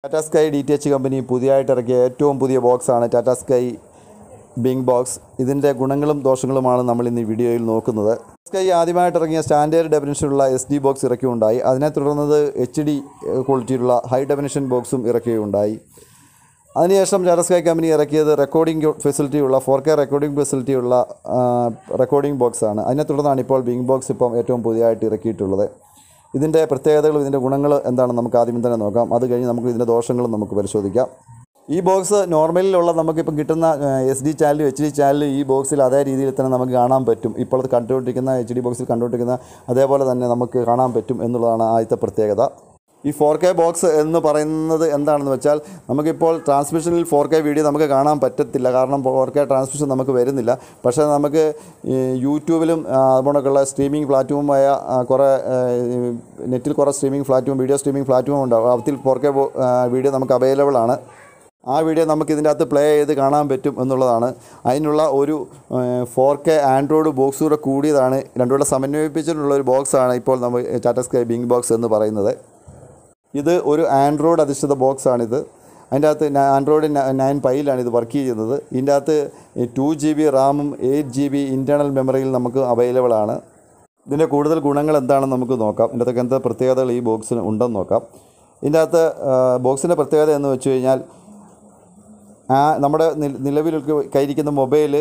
Tata sky D T H company പുതിയതായിട്ട് ഇറക്കിയ ഏറ്റവും പുതിയ ബോക്സാണ് ടാറ്റ സ്കൈ ബിങ് ബോക്സ് ഇതിൻ്റെ ഗുണങ്ങളും ദോഷങ്ങളുമാണ് നമ്മൾ ഇന്ന് ഈ വീഡിയോയിൽ നോക്കുന്നത് സ്കൈ ആദ്യമായിട്ട് ഇറങ്ങിയ സ്റ്റാൻഡേർഡ് ഡെഫിനിഷനുള്ള എസ് ഡി ബോക്സ് ഇറക്കുകയുണ്ടായി അതിനെ തുടർന്നത് എച്ച് ഡി ക്വാളിറ്റിയിലുള്ള ഹൈ ഡെഫിനിഷൻ ബോക്സും ഇറക്കുകയുണ്ടായി അതിനുശേഷം ടാറ്റ സ്കൈ കമ്പനി ഇറക്കിയത് റെക്കോർഡിംഗ് ഫെസിലിറ്റിയുള്ള ഫോർ കെ റെക്കോർഡിംഗ് ഫെസിലിറ്റിയുള്ള റെക്കോർഡിംഗ് ബോക്സാണ് അതിനെ തുടർന്നാണ് ഇപ്പോൾ ബിങ് ബോക്സ് ഇപ്പം ഏറ്റവും പുതിയതായിട്ട് ഇറക്കിയിട്ടുള്ളത് ഇതിൻ്റെ പ്രത്യേകതകളും ഇതിൻ്റെ ഗുണങ്ങൾ എന്താണെന്ന് നമുക്ക് ആദ്യം തന്നെ നോക്കാം അത് കഴിഞ്ഞ് നമുക്ക് ഇതിൻ്റെ ദോഷങ്ങളും നമുക്ക് പരിശോധിക്കാം ഈ ബോക്സ് നോർമലിലുള്ള നമുക്കിപ്പോൾ കിട്ടുന്ന എസ് ഡി ചാനലും എച്ച് ഡി ചാനലും ഈ ബോക്സിൽ അതേ രീതിയിൽ തന്നെ നമുക്ക് കാണാൻ പറ്റും ഇപ്പോൾ അത് കണ്ടുകൊണ്ടിരിക്കുന്ന എച്ച് ഡി ബോക്സിൽ കണ്ടുകൊണ്ടിരിക്കുന്ന അതേപോലെ തന്നെ നമുക്ക് കാണാൻ പറ്റും എന്നുള്ളതാണ് ആദ്യത്തെ പ്രത്യേകത ഈ ഫോർ കെ ബോക്സ് എന്ന് പറയുന്നത് എന്താണെന്ന് വെച്ചാൽ നമുക്കിപ്പോൾ ട്രാൻസ്മിഷനിൽ ഫോർ കെ വീഡിയോ നമുക്ക് കാണാൻ പറ്റത്തില്ല കാരണം ഫോർ കെ ട്രാൻസ്മിഷൻ നമുക്ക് വരുന്നില്ല പക്ഷേ നമുക്ക് ഈ യൂട്യൂബിലും ആ, അതുപോലൊക്കെയുള്ള സ്ട്രീമിംഗ് പ്ലാറ്റ്ഫോമായ ആ, കുറേ ആ, ഈ നെറ്റിൽ കുറേ streaming platform video streaming platform ഉണ്ടാവും അതിൽ ഫോർ കെ വീഡിയോ നമുക്ക് അവൈലബിൾ ആണ് ആ വീഡിയോ നമുക്ക് ഇതിൻ്റെ അകത്ത് പ്ലേ ചെയ്ത് കാണാൻ പറ്റും എന്നുള്ളതാണ് അതിനുള്ള ഒരു ഫോർ കെ ആൻഡ്രോയിഡ് ബോക്സ് കൂടെ കൂടിയതാണ് രണ്ടുകൂടെ സമന്വയിപ്പിച്ചിട്ടുള്ള ഒരു ബോക്സാണ് ഇപ്പോൾ നമ്മൾ ടാറ്റ സ്കൈ ബിങ് ബോക്സ് എന്ന് പറയുന്നത് ഇത് ഒരു ആൻഡ്രോയിഡ് അധിഷ്ഠിത ബോക്സാണിത് അതിൻ്റെ അകത്ത് ആൻഡ്രോയിഡ് നയൻ പൈയിലാണ് ഇത് വർക്ക് ചെയ്യുന്നത് ഇതിൻ്റെ അകത്ത് ടു ജി ബി റാമും എയ്റ്റ് ജി ബി ഇൻറ്റേർണൽ മെമ്മറിയിൽ നമുക്ക് അവൈലബിൾ ആണ് ഇതിൻ്റെ കൂടുതൽ ഗുണങ്ങൾ എന്താണെന്ന് നമുക്ക് നോക്കാം ഇതിൻ്റെ അകത്ത് എന്ത് പ്രത്യേകതകൾ ഈ ബോക്സിന് ഉണ്ടെന്ന് നോക്കാം ഇതിൻ്റെ അകത്ത് ബോക്സിൻ്റെ പ്രത്യേകത എന്ന് വെച്ച് കഴിഞ്ഞാൽ ആ നമ്മുടെ നില- നിലവിൽ കയ്യിരിക്കുന്ന മൊബൈൽ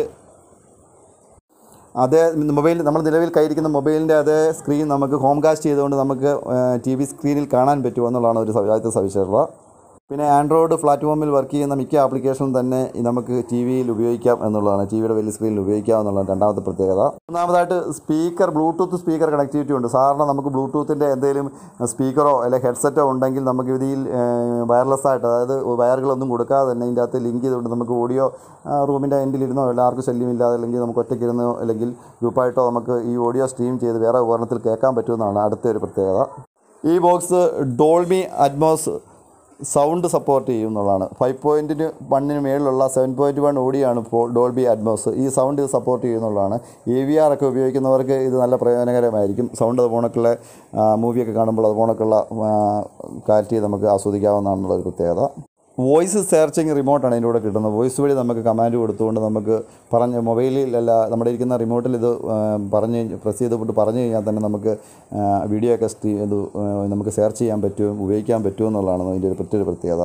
അതേ മൊബൈൽ നമ്മൾ നിലവിൽ കയ്യിരിക്കുന്ന മൊബൈലിൻ്റെ അതേ സ്ക്രീൻ നമുക്ക് ഹോം കാസ്റ്റ് ചെയ്തുകൊണ്ട് നമുക്ക് ടി വി സ്ക്രീനിൽ കാണാൻ പറ്റുമോ എന്നുള്ളതാണ് ഒരു സവി- ആദ്യത്തെ സവിശേഷത പിന്നെ ആൻഡ്രോയിഡ് പ്ലാറ്റ്ഫോമിൽ വർക്ക് ചെയ്യുന്ന മിക്ക ആപ്ലിക്കേഷനും തന്നെ നമുക്ക് ടി വിയിൽ ഉപയോഗിക്കാം എന്നുള്ളതാണ് ടി വിയുടെ വലിയ സ്ക്രീനിൽ ഉപയോഗിക്കാം എന്നുള്ളതാണ് രണ്ടാമത്തെ പ്രത്യേകത മൂന്നാമതായിട്ട് സ്പീക്കർ ബ്ലൂടൂത്ത് സ്പീക്കർ കണക്ടിവിറ്റി ഉണ്ട് സാധാരണ നമുക്ക് ബ്ലൂടൂത്തിൻ്റെ എന്തെങ്കിലും സ്പീക്കറോ അല്ലെങ്കിൽ ഹെഡ്സെറ്റോ ഉണ്ടെങ്കിൽ നമുക്ക് ഇതിൽ വയർലെസ് ആയിട്ട് അതായത് വയറുകളൊന്നും കൊടുക്കാതെ തന്നെ ഇതിൻ്റെ അകത്ത് ലിങ്ക് ചെയ്തുകൊണ്ട് നമുക്ക് ഓഡിയോ റൂമിൻ്റെ എൻഡിലിരുന്നോ അല്ലെങ്കിൽ ആർക്കും ശല്യമില്ലാതെ അല്ലെങ്കിൽ നമുക്ക് ഒറ്റയ്ക്കിരുന്നോ അല്ലെങ്കിൽ ഗ്രൂപ്പായിട്ടോ നമുക്ക് ഈ ഓഡിയോ സ്ട്രീം ചെയ്ത് വേറെ ഉപകരണത്തിൽ കേൾക്കാൻ പറ്റുമെന്നാണ് അടുത്ത ഒരു പ്രത്യേകത ഈ box Dolby Atmos sound support ചെയ്യും എന്നുള്ളതാണ് ഫൈവ് പോയിൻറ്റിന് വണ്ണിന് മേളിലുള്ള സെവൻ പോയിൻറ്റ് വൺ ഓടിയാണ് ഇപ്പോൾ ഡോൾബി അറ്റ്മോസ് ഈ സൗണ്ട് ഇത് സപ്പോർട്ട് ചെയ്യുന്നുള്ളതാണ് എ വി ആർ ഒക്കെ ഉപയോഗിക്കുന്നവർക്ക് ഇത് നല്ല പ്രയോജനകരമായിരിക്കും സൗണ്ട് അതുപോണക്കുള്ള മൂവിയൊക്കെ കാണുമ്പോൾ അതുപോണക്കുള്ള ക്ലാരിറ്റി നമുക്ക് ആസ്വദിക്കാവുന്നതാണെന്നുള്ള ഒരു പ്രത്യേകത വോയിസ് സെർച്ചിങ് റിമോട്ടാണ് ഇതിൻ്റെ കൂടെ കിട്ടുന്നത് വോയിസ് വഴി നമുക്ക് കമാൻഡ് കൊടുത്തുകൊണ്ട് നമുക്ക് പറഞ്ഞ് മൊബൈലിലല്ല നമ്മുടെ ഇരിക്കുന്ന റിമോട്ടിൽ ഇത് ആ, പറഞ്ഞ് പ്രസ് ചെയ്തുകൊണ്ട് പറഞ്ഞു കഴിഞ്ഞാൽ തന്നെ നമുക്ക് വീഡിയോ ഒക്കെ സ്ട്രീ ഇത് ആ, നമുക്ക് സെർച്ച് ചെയ്യാൻ പറ്റും ഉപയോഗിക്കാൻ പറ്റും എന്നുള്ളതാണ് അതിൻ്റെ ഒരു പ്രത്യേക പ്രത്യേകത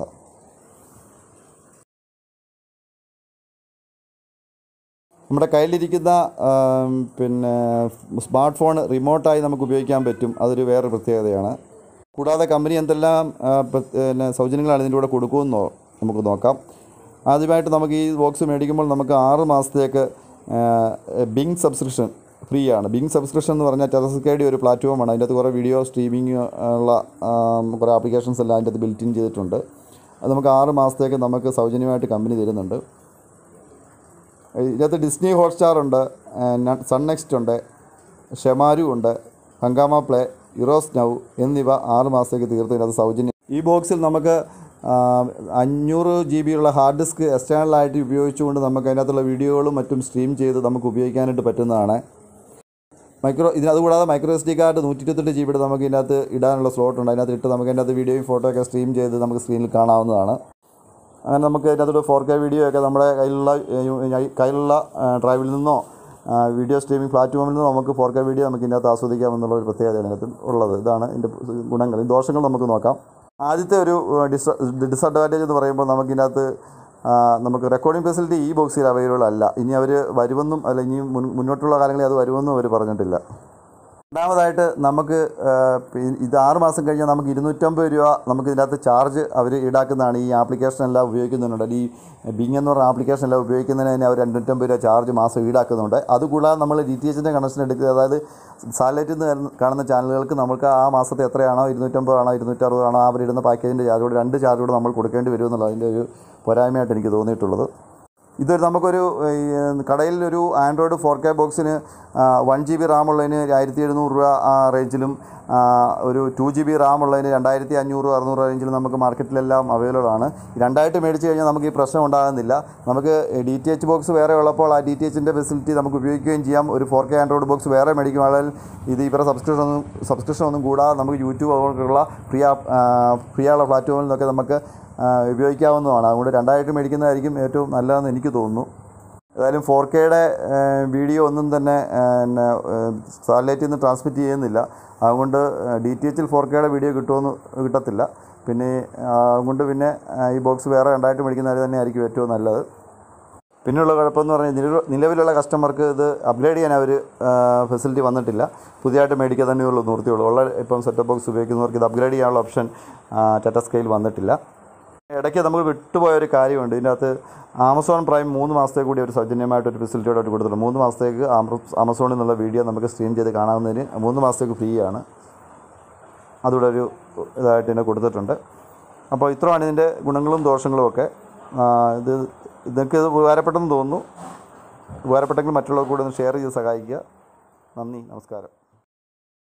നമ്മുടെ കയ്യിലിരിക്കുന്ന ആം, പിന്നെ സ്മാർട്ട് ഫോൺ റിമോട്ടായി നമുക്ക് ഉപയോഗിക്കാൻ പറ്റും അതൊരു വേറെ പ്രത്യേകതയാണ് കൂടാതെ കമ്പനി എന്തെല്ലാം ആ, പ്ര- പിന്നെ സൗജന്യങ്ങളാണ് ഇതിൻ്റെ കൂടെ കൊടുക്കുമെന്നോ നമുക്ക് നോക്കാം ആദ്യമായിട്ട് നമുക്ക് ഈ ബോക്സ് മേടിക്കുമ്പോൾ നമുക്ക് ആറ് മാസത്തേക്ക് ബിങ് സബ്സ്ക്രിപ്ഷൻ ഫ്രീ ആണ് ബിങ് സബ്സ്ക്രിപ്ഷൻ എന്ന് പറഞ്ഞാൽ ടെറസ്കൈഡി ഒരു പ്ലാറ്റ്ഫോമാണ് അതിൻ്റെ അകത്ത് കുറേ വീഡിയോ സ്ട്രീമിംഗ് ഉള്ള ആം, കുറേ ആപ്ലിക്കേഷൻസ് എല്ലാം അതിൻ്റെ അകത്ത് ബിൽറ്റ് ഇൻ ചെയ്തിട്ടുണ്ട് അത് നമുക്ക് ആറ് മാസത്തേക്ക് നമുക്ക് സൗജന്യമായിട്ട് കമ്പനി തരുന്നുണ്ട് ഇതിനകത്ത് ഡിസ്നി ഹോട്ട്സ്റ്റാർ ഉണ്ട് ന- സൺ നെക്സ്റ്റ് ഉണ്ട് ഷെമാരു ഉണ്ട് ഹങ്കാമ പ്ലേ ഇറോസ് നൗ എന്നിവ ആറ് മാസത്തേക്ക് തീർത്ത് ഇതിനകത്ത് സൗജന്യം ഈ ബോക്സിൽ നമുക്ക് ആ, അഞ്ഞൂറ് ജി ബിയുള്ള ഹാർഡ് ഡിസ്ക് എക്സ്റ്റേണലായിട്ട് ഉപയോഗിച്ചുകൊണ്ട് നമുക്ക് അതിനകത്തുള്ള വീഡിയോകളും മറ്റും സ്ട്രീം ചെയ്ത് നമുക്ക് ഉപയോഗിക്കാനായിട്ട് പറ്റുന്നതാണ് മൈക്രോ ഇതിന് അതുകൂടാതെ മൈക്രോ എസ് ഡി കാർഡ് നൂറ്റി ഇരുപത്തെട്ട് ജി ബിയുടെ നമുക്ക് ഇതിനകത്ത് ഇടാനുള്ള സ്ലോട്ട് ഉണ്ട് അതിനകത്ത് ഇട്ട് നമുക്ക് അതിനകത്ത് വീഡിയോയും ഫോട്ടോ ഒക്കെ സ്ട്രീം ചെയ്ത് നമുക്ക് സ്ക്രീനിൽ കാണാവുന്നതാണ് അങ്ങനെ നമുക്ക് ഇതിനകത്തോട്ട് ഫോർ കെ വീഡിയോ ഒക്കെ നമ്മുടെ കയ്യിലുള്ള ഏഹ്, കയ്യിലുള്ള ഏഹ്, ഡ്രൈവിൽ നിന്നോ ആ, വീഡിയോ സ്ട്രീമിംഗ് പ്ലാറ്റ്ഫോമിൽ നിന്നോ നമുക്ക് ഫോർ കെ വീഡിയോ നമുക്ക് ഇതിനകത്ത് ആസ്വദിക്കാം എന്നുള്ള ഒരു പ്രത്യേകതയാണ് ഇതിനകത്ത് ഉള്ളത് ഇതാണ് ഇതിൻ്റെ ഗുണങ്ങൾ ഈ ദോഷങ്ങൾ നമുക്ക് നോക്കാം ആദ്യത്തെ ഒരു ഡിസ് ഡിസഡ്വാൻറ്റേജ് എന്ന് പറയുമ്പോൾ നമുക്ക് ഇതിനകത്ത് ആ, നമുക്ക് റെക്കോർഡിംഗ് ഫെസിലിറ്റി ഈ ബോക്സിൽ അവൈലബിൾ അല്ല ഇനി അവർ വരുമെന്നും അല്ല ഇനി മുൻ- മുന്നോട്ടുള്ള കാലങ്ങളിൽ അത് വരുമെന്നും അവർ പറഞ്ഞിട്ടില്ല രണ്ടാമതായിട്ട് നമുക്ക് ആ, പി- ഇത് ആറ് മാസം കഴിഞ്ഞാൽ നമുക്ക് ഇരുന്നൂറ്റമ്പത് രൂപ നമുക്ക് ഇതിനകത്ത് ചാർജ് അവർ ഈടാക്കുന്നതാണ് ഈ ആപ്ലിക്കേഷൻ എല്ലാം ഉപയോഗിക്കുന്നുണ്ട് ഈ ബിങ് എന്ന് പറഞ്ഞ ആപ്ലിക്കേഷൻ എല്ലാം ഉപയോഗിക്കുന്നതിന് തന്നെ അവർ രണ്ടൂറ്റമ്പത് രൂപ ചാർജ് മാസം ഈടാക്കുന്നുണ്ട് അതുകൂടാതെ നമ്മൾ ഡി ടി എച്ചിൻ്റെ കണക്ഷൻ എടുക്കുക അതായത് സാറ്റലൈറ്റിൽ നിന്ന് വരുന്ന- കാണുന്ന ചാനലുകൾക്ക് നമുക്ക് ആ മാസത്തെ എത്രയാണോ ഇരുന്നൂറ്റമ്പതാണോ ഇരുന്നൂറ്ററുപതാണോ അവരിടുന്ന പാക്കേജിൻ്റെ ചാർജ് കൂടെ രണ്ട് ചാർജ് കൂടെ നമ്മൾ കൊടുക്കേണ്ടി വരും എന്നുള്ള അതിൻ്റെ ഒരു പോരായ്മയായിട്ട് എനിക്ക് തോന്നിയിട്ടുള്ളത് ഇതൊരു നമുക്കൊരു ഈ, കടയിൽ ഒരു ആൻഡ്രോയിഡ് ഫോർ കെ ബോക്സിന് വൺ ജി ബി റാം ഉള്ളതിന് ആയിരത്തി എഴുന്നൂറ് രൂപ ആ റേഞ്ചിലും ആ, ഒരു ടു ജി ബി റാം ഉള്ളതിന് രണ്ടായിരത്തി അഞ്ഞൂറ് അറുന്നൂറ് റേഞ്ചിൽ നമുക്ക് മാർക്കറ്റിലെല്ലാം അവൈലബിൾ ആണ് രണ്ടായിട്ട് മേടിച്ച് കഴിഞ്ഞാൽ നമുക്ക് ഈ പ്രശ്നം ഉണ്ടാകുന്നില്ല നമുക്ക് ഡി ടി എച്ച് ബോക്സ് വേറെ ഉള്ളപ്പോൾ ആ ഡി ടി എച്ചിൻ്റെ ഫെസിലിറ്റി നമുക്ക് ഉപയോഗിക്കുകയും ചെയ്യാം ഒരു ഫോർ കെ ആൻഡ്രോയിഡ് ബോക്സ് വേറെ മേടിക്കുവാണെങ്കിൽ ഇത് ഇവരുടെ സബ്സ്ക്രിപ്ഷൻ ഒന്നും സബ്സ്ക്രിപ്ഷൻ ഒന്നും കൂടാതെ നമുക്ക് യൂട്യൂബ് അതുപോലുള്ള ഫ്രീ ഫ്രീ ആയുള്ള പ്ലാറ്റ്ഫോമിൽ നിന്നൊക്കെ നമുക്ക് ആ, ഉപയോഗിക്കാവുന്നതാണ് അതുകൊണ്ട് രണ്ടായിട്ട് മേടിക്കുന്നതായിരിക്കും ഏറ്റവും നല്ലതെന്ന് എനിക്ക് തോന്നുന്നു ഏതായാലും ഫോർ കെയുടെ വീഡിയോ ഒന്നും തന്നെ പിന്നെ സാറ്റലൈറ്റിൽ നിന്ന് ട്രാൻസ്മിറ്റ് ചെയ്യുന്നില്ല അതുകൊണ്ട് ഡി ടി എച്ചിൽ ഫോർ കെയുടെ വീഡിയോ കിട്ടുമെന്ന് കിട്ടത്തില്ല പിന്നെ ആ, അതുകൊണ്ട് പിന്നെ ആ, ഈ ബോക്സ് വേറെ രണ്ടായിട്ട് മേടിക്കുന്നത് തന്നെ ആയിരിക്കും ഏറ്റവും നല്ലത് പിന്നെയുള്ള കുഴപ്പമെന്ന് പറഞ്ഞാൽ നിലവിൽ നിലവിലുള്ള കസ്റ്റമർക്ക് ഇത് അപ്ഗ്രേഡ് ചെയ്യാൻ അവർ ഫെസിലിറ്റി വന്നിട്ടില്ല പുതിയതായിട്ട് മേടിക്കുക തന്നെയുള്ളൂ നിർത്തിയുള്ളൂ ഉള്ള ഇപ്പം സെറ്റപ്പ് ബോക്സ് ഉപയോഗിക്കുന്നവർക്ക് ഇത് അപ്ഗ്രേഡ് ചെയ്യാനുള്ള ഓപ്ഷൻ ടാറ്റ സ്കെയിൽ വന്നിട്ടില്ല ഇടയ്ക്ക് നമുക്ക് വിട്ടുപോയ ഒരു കാര്യമുണ്ട് ഇതിൻ്റെ അകത്ത് ആമസോൺ പ്രൈം മൂന്ന് മാസത്തേക്ക് കൂടി ഒരു സൗജന്യമായിട്ട് ഒരു ഫെസിലിറ്റിയോടെ അവർ കൊടുത്തിട്ടുണ്ട് മൂന്ന് മാസത്തേക്ക് ആമ- ആമസോണിൽ നിന്നുള്ള വീഡിയോ നമുക്ക് സ്ട്രീം ചെയ്ത് കാണാവുന്നതിന് മൂന്ന് മാസത്തേക്ക് ഫ്രീ ആണ് അതുകൂടെ ഒരു ഇതായിട്ട് ഇതിനെ കൊടുത്തിട്ടുണ്ട് അപ്പോൾ ഇത്രയാണ് ഇതിൻ്റെ ഗുണങ്ങളും ദോഷങ്ങളും ഒക്കെ ആ, ഇത് ഇതൊക്കെ ഇത് ഉപകാരപ്പെട്ടെന്ന് തോന്നുന്നു ഉപകാരപ്പെട്ടെങ്കിൽ മറ്റുള്ളവർ കൂടെ ഒന്ന് ഷെയർ ചെയ്ത് സഹായിക്കുക നന്ദി നമസ്കാരം